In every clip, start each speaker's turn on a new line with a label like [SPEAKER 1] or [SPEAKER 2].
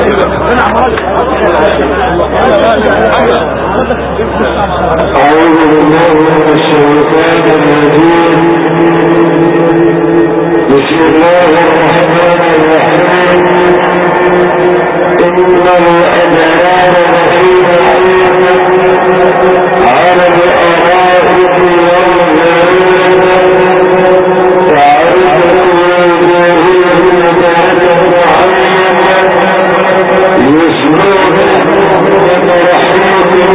[SPEAKER 1] أعوذ بالله من الشيطان الرجيم بسم الله الرحمن الرحيم إن الأبرار لفي نعيم على الأرائك ينظرون تعرف في وجوههم ذات النعيم يسمعون من رحمة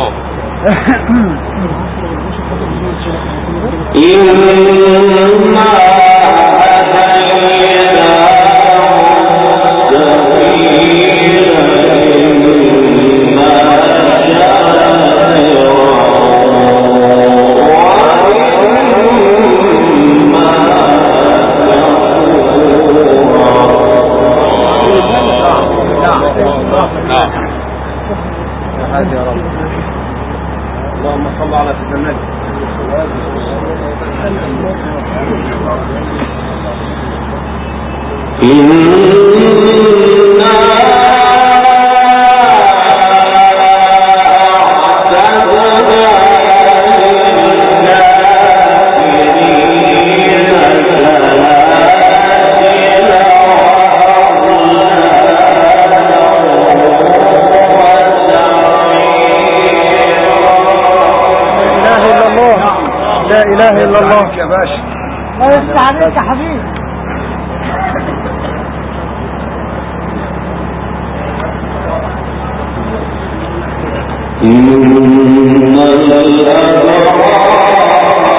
[SPEAKER 1] إنا
[SPEAKER 2] عليك يا حبيبي إن الأبرار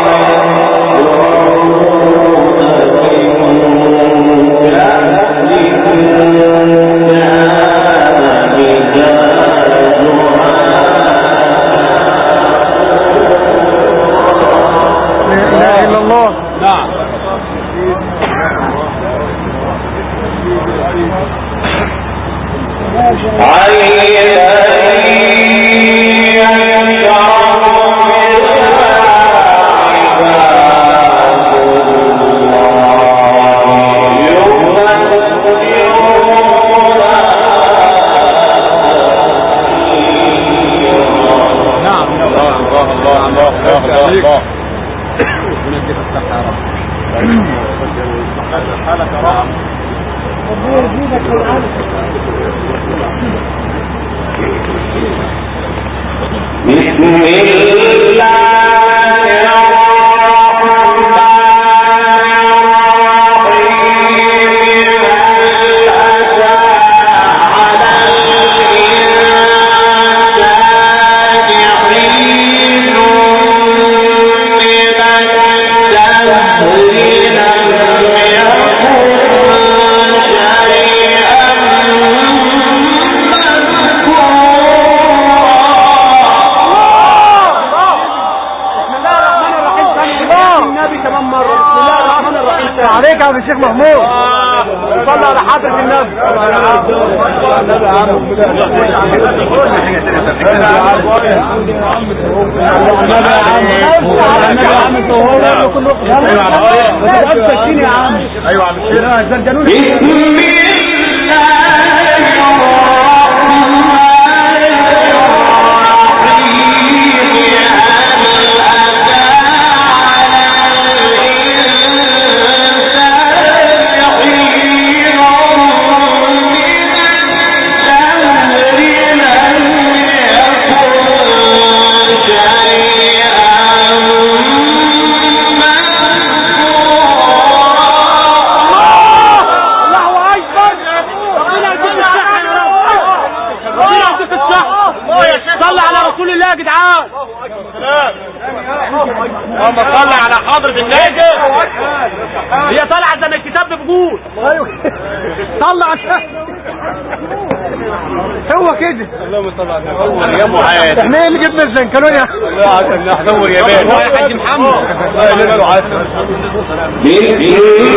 [SPEAKER 3] احنا اللي جبنا الزنكلون يا لا عشان نحضر يا بيه يا حاج محمد بسم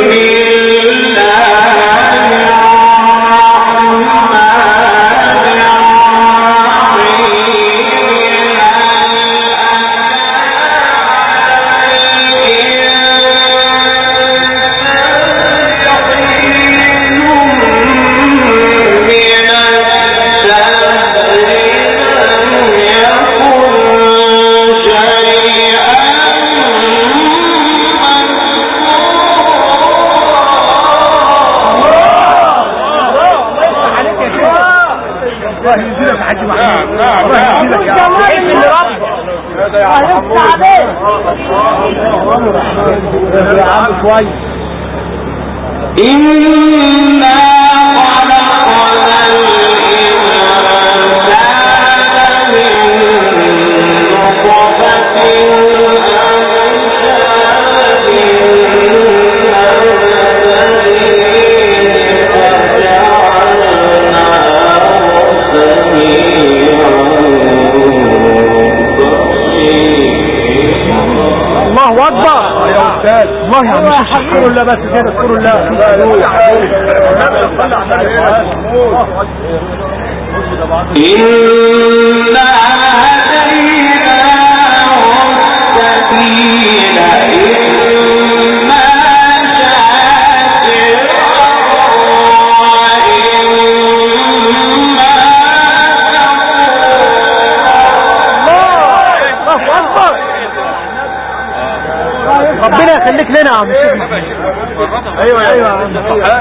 [SPEAKER 3] كويس إنا خلقنا الإنسان من نطفة الله اكبر يا استاذ الله يا عم اذكروا الله بس كده اذكروا الله إنا هديناه السبيل إما هنا يا عم ايوه ايوه يا عم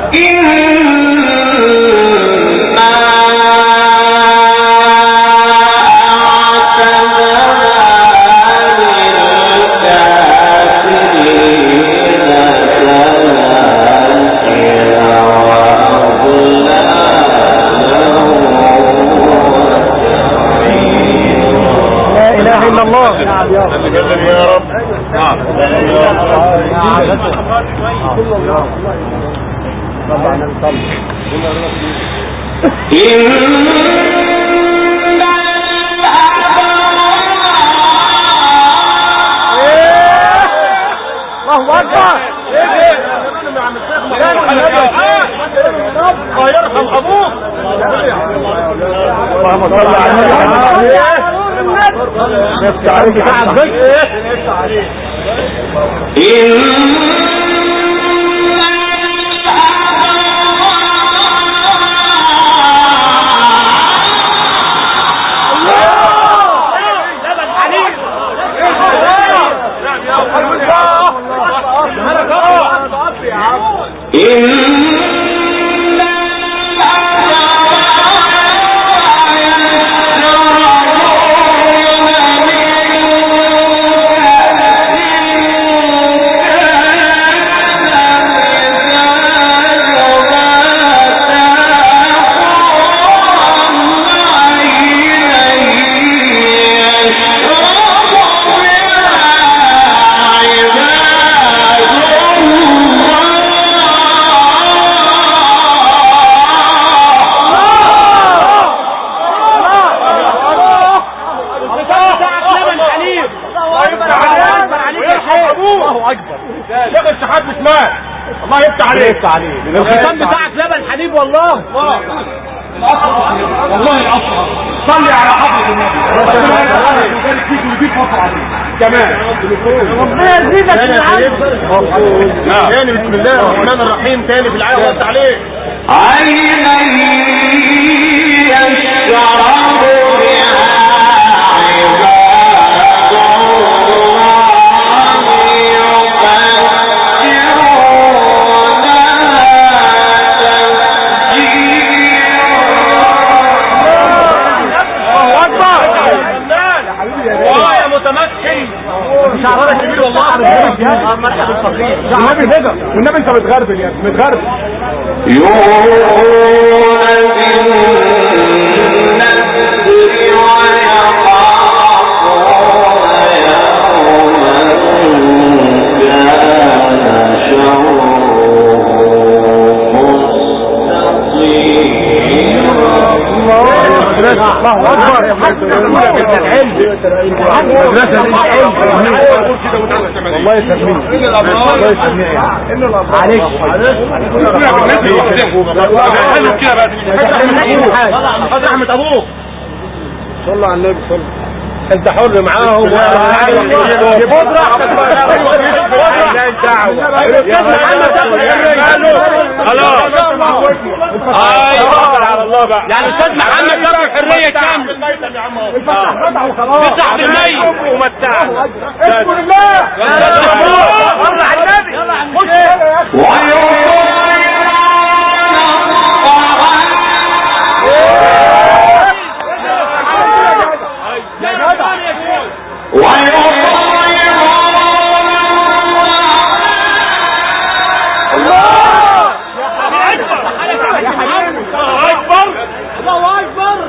[SPEAKER 3] لا اله الا الله
[SPEAKER 1] يا رب
[SPEAKER 3] الله اكبر الله يرحم ابوك اللهم صل على نفس عليك الله اكبر
[SPEAKER 1] شيخ الشحات مش مات الله يفتح عليك
[SPEAKER 3] يفتح عليه
[SPEAKER 1] الختام بتاعك
[SPEAKER 3] لبن حليب والله
[SPEAKER 1] والله الاصل صلي على حضرة النبي ربنا يبارك فيك ويديك فضل عليك كمان
[SPEAKER 3] ربنا يزيدك من العلم
[SPEAKER 1] تاني بسم الله الرحمن الرحيم تاني في الآية وقت عليك
[SPEAKER 2] عينا يشرب بها عباد الله
[SPEAKER 3] الله اكبر
[SPEAKER 1] والله يا متمكن
[SPEAKER 3] شعرنا كبير والله مرحبا بالفقير
[SPEAKER 1] والنبي كده والنبي انت متغربل يا متغربل
[SPEAKER 2] يوفون بالنذر ويخافون يوما كان شره مستطيرا
[SPEAKER 3] الله اكبر مدرسة العلم مدرسة العلم الله يسلمك الله يسلمك معلش
[SPEAKER 1] حلو كده بقى خد رحمة ابوك
[SPEAKER 3] صلى على النبي صلى
[SPEAKER 1] انت حر معاهم خلاص ايوه على الله بقى يعني استاذ محمد جاب الحريه كام 9% ومتعنا
[SPEAKER 3] بسم الله
[SPEAKER 1] صل على النبي اكبر
[SPEAKER 3] الله اكبر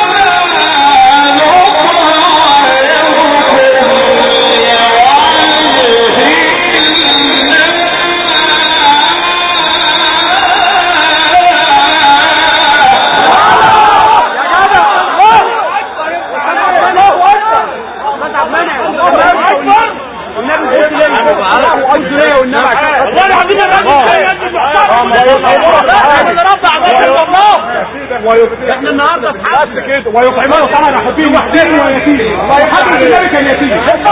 [SPEAKER 2] Yeah.
[SPEAKER 3] احنا النهارده اصحاب
[SPEAKER 1] بس كده ويطعمون طبعا حبيب وحدين ويتيم ويحب ذلك اليتيم
[SPEAKER 2] إنما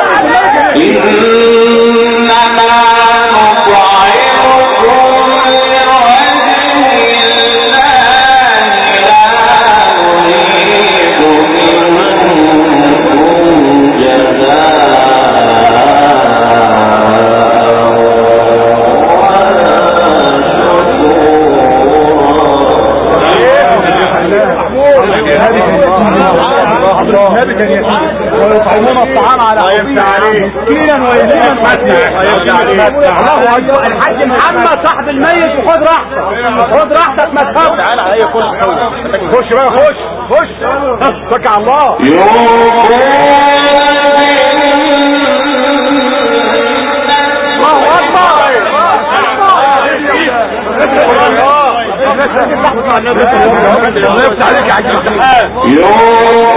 [SPEAKER 1] النبي كان يتيم ويطعمون الطعام على حبه مسكينا ويتيما الله اكبر
[SPEAKER 3] الحاج محمد صاحب الميت وخد راحتك خد راحتك ما تخافش
[SPEAKER 1] تعالى هي خش خش بقى خش خش اتكل على الله الله اكبر الله يفتح عليك يا عجل الجمال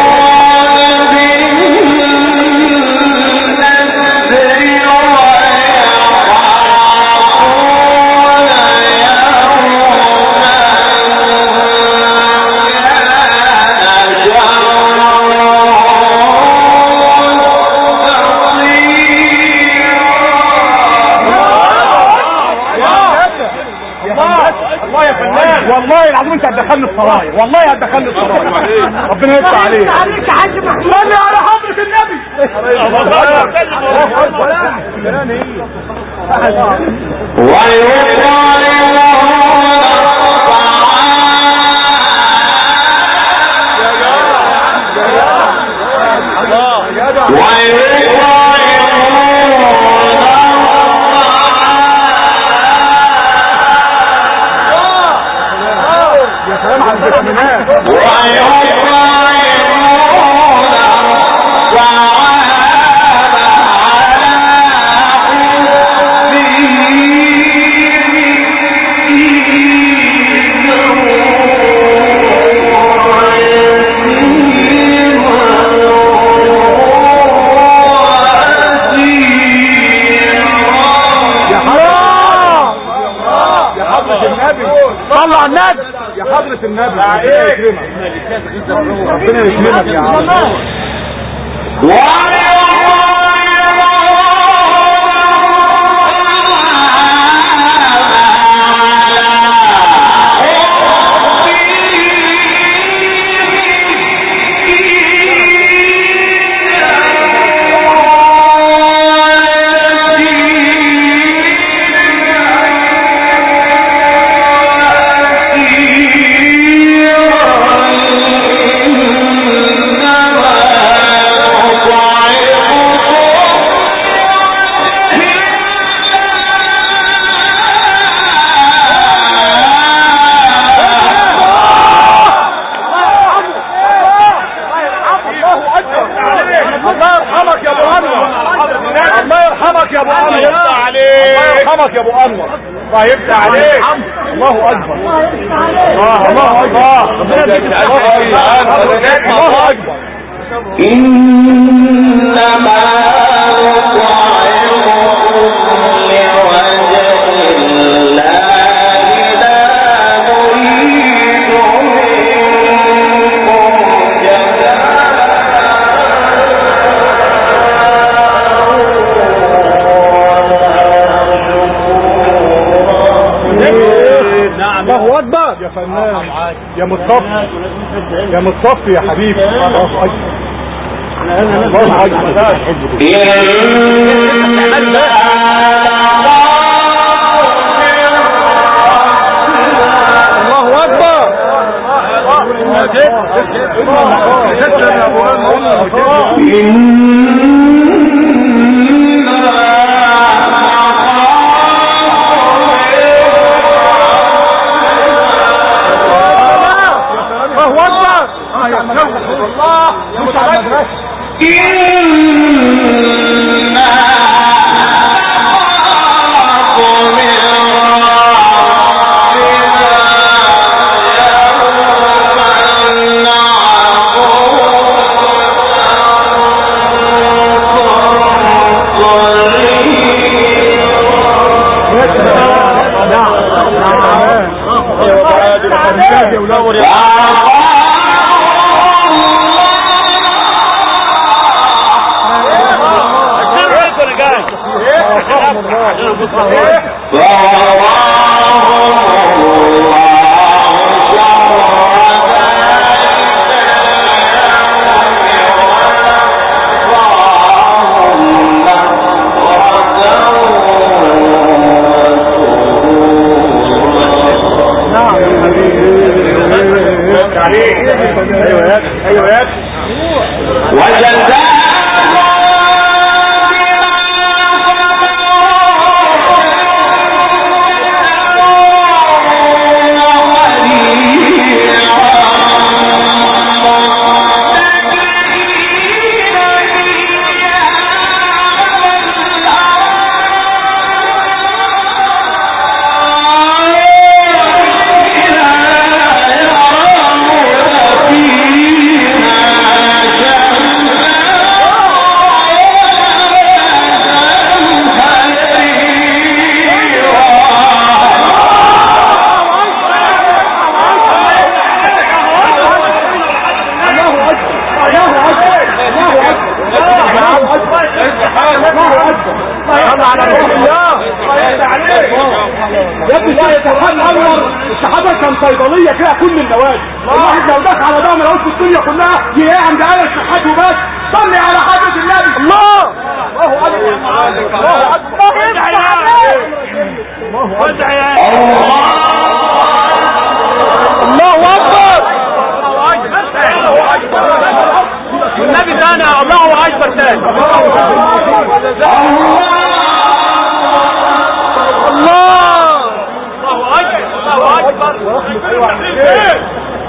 [SPEAKER 1] الله يا فنان والله العظيم انت هتدخلني السراير والله هتدخلني السراير ربنا يفتح عليك
[SPEAKER 3] عليك يا حاج محمد
[SPEAKER 1] صلي على حضرة النبي يا سلام على الفيتامينات يا حرام يا حضرة النبي صلى على النبي يا حضرة النبي ربنا يكرمك ربنا يكرمك يا عم الله يرحمك يا ابو انور الله يرحمك يا ابو انور الله يرحمك يا ابو انور الله يفتح عليك الله اكبر الله الله اكبر الله اكبر
[SPEAKER 2] إنما نطعمكم لوجه الله لا نريد منكم
[SPEAKER 1] نعم الله اكبر يا فنان يا مصطفى يا مصطفى يا حبيبي الله اكبر الله اكبر الله اكبر الله اكبر الله مش على المدرسه نعم نعم يا ولاد ايوه يا أخي، ايوه يا أخي. يا ابني ده السبحان الانور الصحابه كان صيدليه فيها كل النوادي الواحد لو دخل على ده من عود الدنيا كلها يلاقي عند اهل الصحات وبس صلي على حضره النبي الله الله اكبر الله اكبر الله اكبر النبي ثاني الله اكبر ثاني الله الله اكبر الله اكبر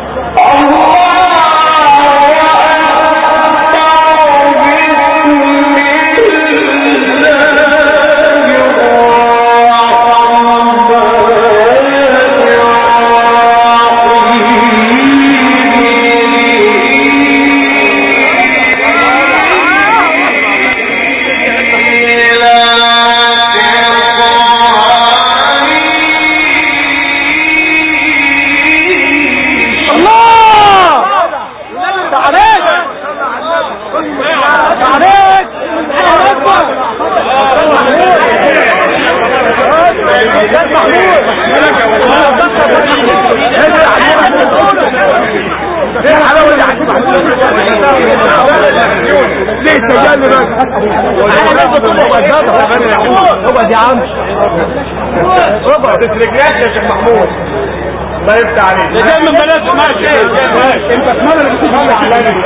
[SPEAKER 1] الله تعاليك تعاليك ليه حلاوه يا ليه تجنن اقعد يا عم اقعد تترجلاش يا شيخ محمود الله يفتح عليك ده جاي من بلد ما شيء انت اسمها اللي بتصلي علينا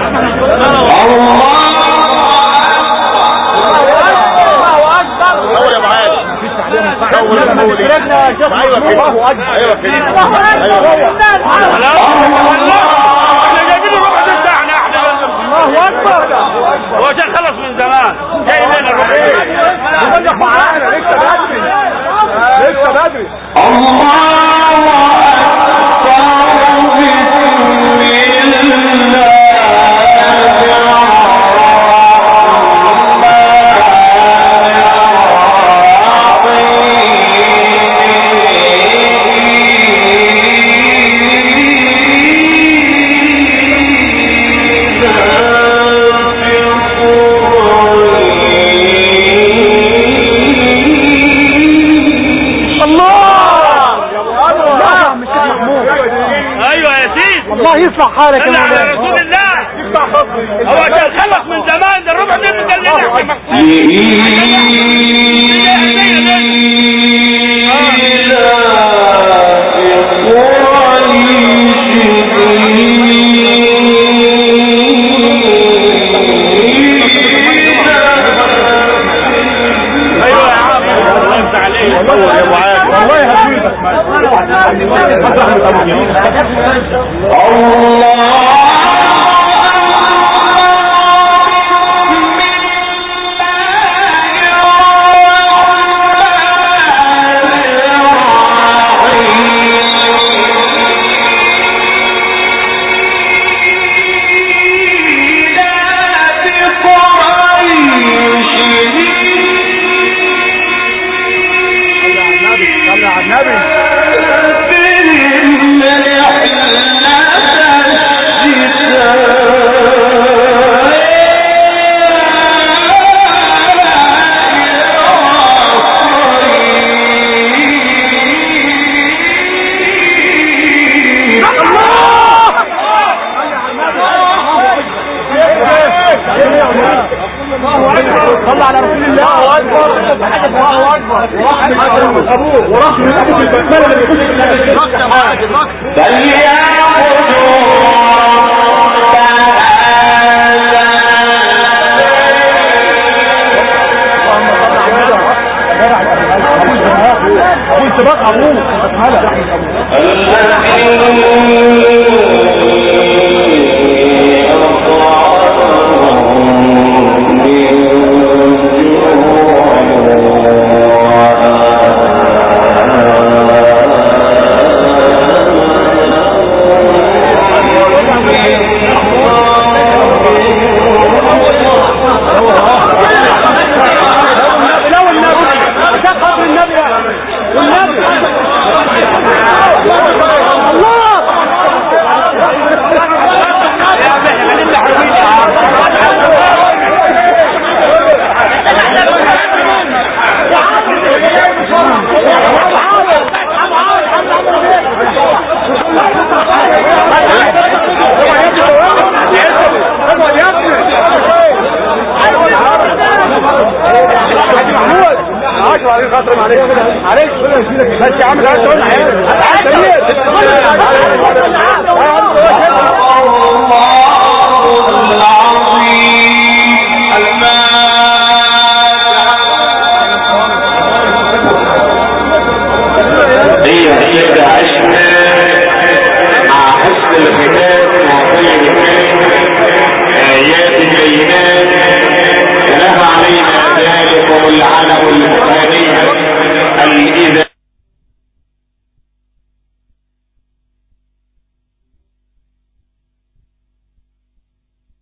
[SPEAKER 1] الله اكبر هو يا معاذ هو يا محمود ايوه كده الله اكبر ايوه كده الله اكبر
[SPEAKER 4] هو جاي خلص من زمان جاي لنا
[SPEAKER 1] بقول معانا لسه بدري لسه بدري الله مش محمود
[SPEAKER 4] ايوه يا سيدي
[SPEAKER 1] الله يصلح حالك
[SPEAKER 4] صل
[SPEAKER 1] يا
[SPEAKER 4] على
[SPEAKER 1] مولانا
[SPEAKER 4] رسول الله
[SPEAKER 1] يفتح فضلي
[SPEAKER 4] هو جاي خلص من زمان ده الربع ده مدلنا ايوه يا عم الله يفتح عليك
[SPEAKER 1] والله يا معاذ والله هسيبك صلى على النبي
[SPEAKER 3] صلى على رسول الله الله اكبر الله اكبر
[SPEAKER 1] ابوه وراح من ابوه في البسمله اللي بيخش في النبي
[SPEAKER 3] قلت بقى ابوه لا والنبي عشان خاطر النبي والنبي الله عشرة عليك خاطر عليك عليك بس يا عم ده تقول
[SPEAKER 2] هي هي عشنا مع حسن الختام